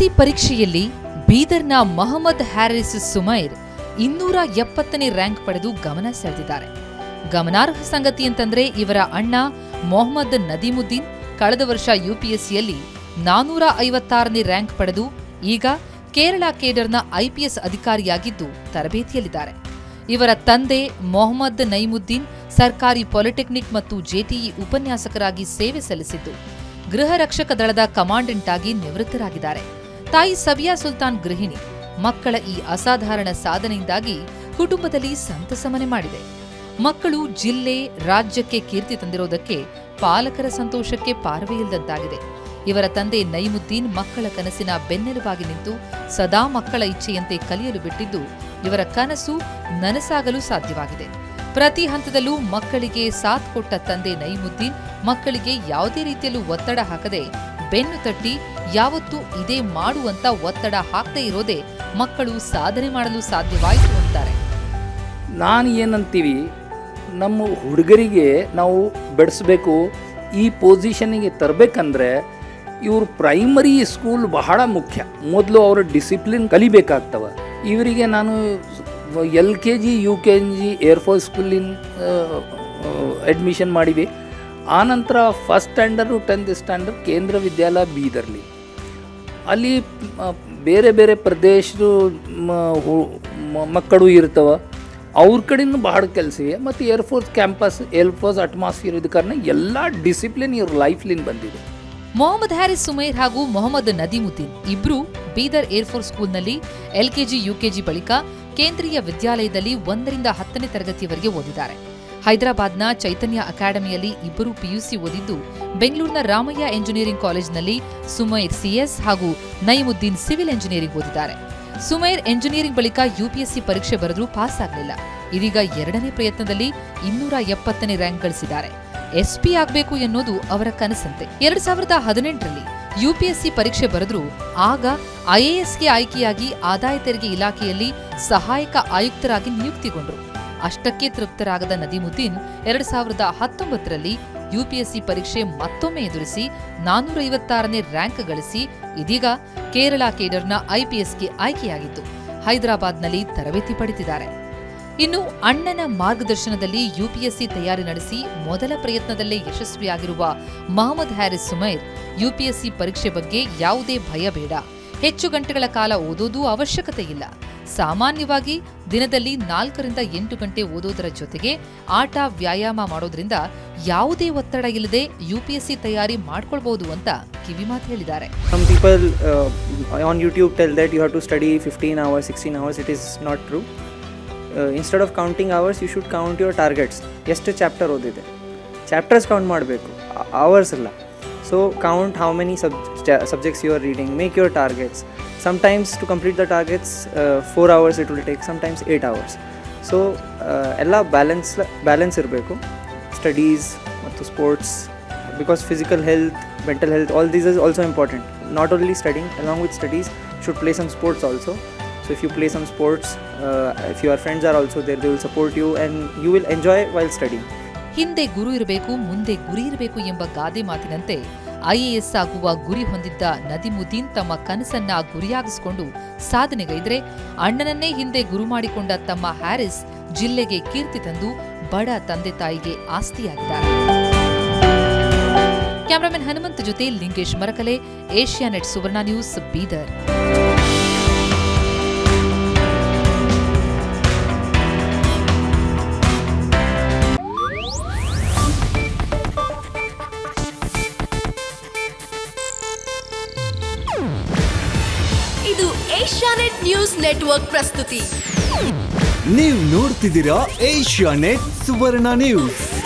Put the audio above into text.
ಪರೀಕ್ಷೆಯಲ್ಲಿ ಬೀದರ್ನ ಮೊಹಮ್ಮದ್ ಹ್ಯಾರಿಸ್ ಸುಮೈರ್ ಇನ್ನೂರ ಎಪ್ಪತ್ತನೇ ರ್ಯಾಂಕ್ ಪಡೆದು ಗಮನ ಸೆಳೆದಿದ್ದಾರೆ ಗಮನಾರ್ಹ ಸಂಗತಿ ಅಂತಂದ್ರೆ ಇವರ ಅಣ್ಣ ಮೊಹಮ್ಮದ್ ನದೀಮುದ್ದೀನ್ ಕಳೆದ ವರ್ಷ ಯುಪಿಎಸ್ಸಿಯಲ್ಲಿ ನಾನೂರ ಐವತ್ತಾರನೇ ರ್ಯಾಂಕ್ ಪಡೆದು ಈಗ ಕೇರಳ ಕೇಡರ್ನ ಐಪಿಎಸ್ ಅಧಿಕಾರಿಯಾಗಿದ್ದು ತರಬೇತಿಯಲ್ಲಿದ್ದಾರೆ ಇವರ ತಂದೆ ಮೊಹಮ್ಮದ್ ನೈಮುದ್ದೀನ್ ಸರ್ಕಾರಿ ಪಾಲಿಟೆಕ್ನಿಕ್ ಮತ್ತು ಜೆಟಿಇ ಉಪನ್ಯಾಸಕರಾಗಿ ಸೇವೆ ಸಲ್ಲಿಸಿದ್ದು ಗೃಹ ರಕ್ಷಕ ದಳದ ಕಮಾಂಡೆಂಟ್ ಆಗಿ ನಿವೃತ್ತರಾಗಿದ್ದಾರೆ ತಾಯಿ ಸಬಿಯಾ ಸುಲ್ತಾನ್ ಗೃಹಿಣಿ ಮಕ್ಕಳ ಈ ಅಸಾಧಾರಣ ಸಾಧನೆಯಿಂದಾಗಿ ಕುಟುಂಬದಲ್ಲಿ ಸಂತಸ ಮನೆ ಮಾಡಿದೆ ಮಕ್ಕಳು ಜಿಲ್ಲೆ ರಾಜ್ಯಕ್ಕೆ ಕೀರ್ತಿ ತಂದಿರೋದಕ್ಕೆ ಪಾಲಕರ ಸಂತೋಷಕ್ಕೆ ಪಾರವೇ ಇಲ್ಲದಂತಾಗಿದೆ ಇವರ ತಂದೆ ನೈಮುದ್ದೀನ್ ಮಕ್ಕಳ ಕನಸಿನ ಬೆನ್ನೆಲುಬಾಗಿ ನಿಂತು ಸದಾ ಮಕ್ಕಳ ಇಚ್ಛೆಯಂತೆ ಕಲಿಯಲು ಬಿಟ್ಟಿದ್ದು ಇವರ ಕನಸು ನನಸಾಗಲು ಸಾಧ್ಯವಾಗಿದೆ ಪ್ರತಿ ಹಂತದಲ್ಲೂ ಮಕ್ಕಳಿಗೆ ಸಾಥ್ ಕೊಟ್ಟ ತಂದೆ ನೈಮುದ್ದೀನ್ ಮಕ್ಕಳಿಗೆ ಯಾವುದೇ ರೀತಿಯಲ್ಲೂ ಒತ್ತಡ ಹಾಕದೆ ಬೆನ್ನು ತಟ್ಟಿ ಯಾವತ್ತೂ ಇದೇ ಮಾಡುವಂತ ಒತ್ತಡ ಹಾಕದೇ ಇರೋದೇ ಮಕ್ಕಳು ಸಾಧನೆ ಮಾಡಲು ಸಾಧ್ಯವಾಯಿತು ಅಂತಾರೆ ನಾನು ಏನಂತೀವಿ ನಮ್ಮ ಹುಡುಗರಿಗೆ ನಾವು ಬೆಳೆಸಬೇಕು ಈ ಪೊಸಿಷನಿಗೆ ತರಬೇಕಂದ್ರೆ ಇವ್ರ ಪ್ರೈಮರಿ ಸ್ಕೂಲ್ ಬಹಳ ಮುಖ್ಯ ಮೊದಲು ಅವರ ಡಿಸಿಪ್ಲಿನ್ ಕಲಿಬೇಕಾಗ್ತವ ಇವರಿಗೆ ನಾನು L K G U K G air force ಸ್ಕೂಲಿನ ಅಡ್ಮಿಷನ್ ಮಾಡಿವಿ ಆನಂತರ ಫಸ್ಟ್ ಸ್ಟ್ಯಾಂಡರ್ಡು ಟೆಂತ್ ಸ್ಟ್ಯಾಂಡರ್ಡ್ ಕೇಂದ್ರ ವಿದ್ಯಾಲಯ ಬೀದರ್ಲಿ ಅಲ್ಲಿ ಮ, ಬೇರೆ ಬೇರೆ ಪ್ರದೇಶದ ಮ- ಹು- ಮ- ಮಕ್ಕಳು ಇರ್ತವ ಅವ್ರ ಕಡೆನೂ ಬಹಳ ಕೆಲಸ ಇವೆ ಮತ್ತು ಏರ್ಫೋರ್ಸ್ ಕ್ಯಾಂಪಸ್ ಏರ್ಫೋರ್ಸ್ ಅಟ್ಮಾಸ್ಫಿಯರ್ ಇದ ಕಾರಣ ಎಲ್ಲ ಡಿಸಿಪ್ಲಿನ್ ಇವ್ರ ಲೈಫ್ಲಿಂದ ಬಂದಿದೆ ಮೊಹಮ್ಮದ್ ಹ್ಯಾರಿಸ್ ಸುಮೈರ್ ಹಾಗೂ ಮೊಹಮ್ಮದ್ ನದೀಮುದ್ದೀನ್ ಇಬ್ರು ಬೀದರ್ ಏರ್ಫೋರ್ಸ್ ಸ್ಕೂಲ್ನಲ್ಲಿ ಎಲ್ಕೆಜಿ ಯುಕೆಜಿ ಬಳಿಕ ಕೇಂದ್ರೀಯ ವಿದ್ಯಾಲಯದಲ್ಲಿ ಒಂದರಿಂದ ಹತ್ತನೇ ತರಗತಿಯವರೆಗೆ ಓದಿದ್ದಾರೆ ಹೈದರಾಬಾದ್ನ ಚೈತನ್ಯ ಅಕಾಡೆಮಿಯಲ್ಲಿ ಇಬ್ಬರು ಪಿಯುಸಿ ಓದಿದ್ದು ಬೆಂಗಳೂರಿನ ರಾಮಯ್ಯ ಎಂಜಿನಿಯರಿಂಗ್ ಕಾಲೇಜಿನಲ್ಲಿ ಸುಮೈರ್ ಸಿಎಸ್ ಹಾಗೂ ನೈಮುದ್ದೀನ್ ಸಿವಿಲ್ ಎಂಜಿನಿಯರಿಂಗ್ ಓದಿದ್ದಾರೆ ಸುಮೈರ್ ಎಂಜಿನಿಯರಿಂಗ್ ಬಳಿಕ ಯುಪಿಎಸ್ಸಿ ಪರೀಕ್ಷೆ ಬರೆದರೂ ಪಾಸ್ ಆಗಲಿಲ್ಲ ಇದೀಗ ಎರಡನೇ ಪ್ರಯತ್ನದಲ್ಲಿ ಇನ್ನೂರ ಎಪ್ಪತ್ತನೇ ರ್ಯಾಂಕ್ ಗಳಿಸಿದ್ದಾರೆ ಎಸ್ಪಿ ಆಗಬೇಕು ಎನ್ನುವುದು ಅವರ ಕನಸಂತೆ ಎರಡ್ ಸಾವಿರದ ಹದಿನೆಂಟರಲ್ಲಿ ಯುಪಿಎಸ್ಸಿ ಪರೀಕ್ಷೆ ಬರೆದ್ರು ಆಗ ಐಎಎಸ್ಗೆ ಆಯ್ಕೆಯಾಗಿ ಆದಾಯ ತೆರಿಗೆ ಇಲಾಖೆಯಲ್ಲಿ ಸಹಾಯಕ ಆಯುಕ್ತರಾಗಿ ನಿಯುಕ್ತಿಗೊಂಡರು ಅಷ್ಟಕ್ಕೆ ತೃಪ್ತರಾಗದ ನದೀಮುದ್ದೀನ್ ಎರಡ್ ಸಾವಿರದ ಹತ್ತೊಂಬತ್ತರಲ್ಲಿ ಯುಪಿಎಸ್ಸಿ ಪರೀಕ್ಷೆ ಮತ್ತೊಮ್ಮೆ ಎದುರಿಸಿ ನಾನೂರ ಐವತ್ತಾರನೇ ರ್ಯಾಂಕ್ ಗಳಿಸಿ ಇದೀಗ ಕೇರಳ ಕೇಡರ್ನ ಐಪಿಎಸ್ಗೆ ಆಯ್ಕೆಯಾಗಿದ್ದು ಹೈದರಾಬಾದ್ನಲ್ಲಿ ತರಬೇತಿ ಪಡೆದಿದ್ದಾರೆ ಇನ್ನು ಅಣ್ಣನ ಮಾರ್ಗದರ್ಶನದಲ್ಲಿ ಯುಪಿಎಸ್ಸಿ ತಯಾರಿ ನಡೆಸಿ ಮೊದಲ ಪ್ರಯತ್ನದಲ್ಲೇ ಯಶಸ್ವಿಯಾಗಿರುವ ಮಹಮ್ಮದ್ ಹ್ಯಾರಿಸ್ ಸುಮೈರ್ ಯುಪಿಎಸ್ಸಿ ಪರೀಕ್ಷೆ ಬಗ್ಗೆ ಯಾವುದೇ ಭಯ ಬೇಡ ಹೆಚ್ಚು ಗಂಟೆಗಳ ಕಾಲ ಓದೋದು ಅವಶ್ಯಕತೆ ಇಲ್ಲ ಸಾಮಾನ್ಯವಾಗಿ ದಿನದಲ್ಲಿ ನಾಲ್ಕರಿಂದ ಎಂಟು ಗಂಟೆ ಓದೋದರ ಜೊತೆಗೆ ಆಟ ವ್ಯಾಯಾಮ ಮಾಡೋದ್ರಿಂದ ಯಾವುದೇ ಒತ್ತಡ ಇಲ್ಲದೆ ಯುಪಿಎಸ್ಸಿ ತಯಾರಿ ಮಾಡ್ಕೊಳ್ಬಹುದು ಅಂತ ಕಿವಿಮಾತು ಹೇಳಿದ್ದಾರೆ Some people uh, on YouTube tell that you have to study 15 hours, 16 hours. It is not true. Uh, instead of counting hours, you should count your targets. ಎಷ್ಟು ಚಾಪ್ಟರ್ ಓದಿದೆ ಚಾಪ್ಟರ್ಸ್ ಕೌಂಟ್ ಮಾಡಬೇಕು hours ಅಲ್ಲ so count how many sub subjects you are reading make your targets sometimes to complete the targets four hours it will take sometimes eight hours so ಎಲ್ಲ balance balance ಇರಬೇಕು studies ಮತ್ತು sports because physical health mental health all these is also important not only studying along with studies should play some sports also so if you play some sports uh, if your friends are also there they will support you and you will enjoy while studying ಹಿಂದೆ ಗುರು ಇರಬೇಕು ಮುಂದೆ ಗುರಿ ಇರಬೇಕು ಎಂಬ ಗಾದೆ ಮಾತಿನಂತೆ IAS ಆಗುವ ಗುರಿ ಹೊಂದಿದ್ದ ನದಿಮುದ್ದೀನ್ ತಮ್ಮ ಕನಸನ್ನ ಗುರಿಯಾಗಿಸಿಕೊಂಡು ಸಾಧನೆಗೈದ್ರೆ ಅಣ್ಣನನ್ನೇ ಹಿಂದೆ ಗುರು ಮಾಡಿಕೊಂಡ ತಮ್ಮ ಹ್ಯಾರಿಸ್ ಜಿಲ್ಲೆಗೆ ಕೀರ್ತಿ ತಂದು ಬಡ ತಂದೆ ತಾಯಿಗೆ ಆಸ್ತಿಯಾಗಿದ್ದಾರೆ ಕ್ಯಾಮರಾಮನ್ ಹನುಮಂತ್ ಜೊತೆ ಲಿಂಗೇಶ್ ಮರಕಲೆ ಏಷ್ಯಾನೆಟ್ ಸುವರ್ಣ ನ್ಯೂಸ್ ಬೀದರ್ ಇದು ಏಷ್ಯಾನೆಟ್ ನ್ಯೂಸ್ ನೆಟ್ವರ್ಕ್ ಪ್ರಸ್ತುತಿ ನೀವು ನೋಡ್ತಿದ್ದೀರಾ ಏಷ್ಯಾ ನೆಟ್ ಸುವರ್ಣ ನ್ಯೂಸ್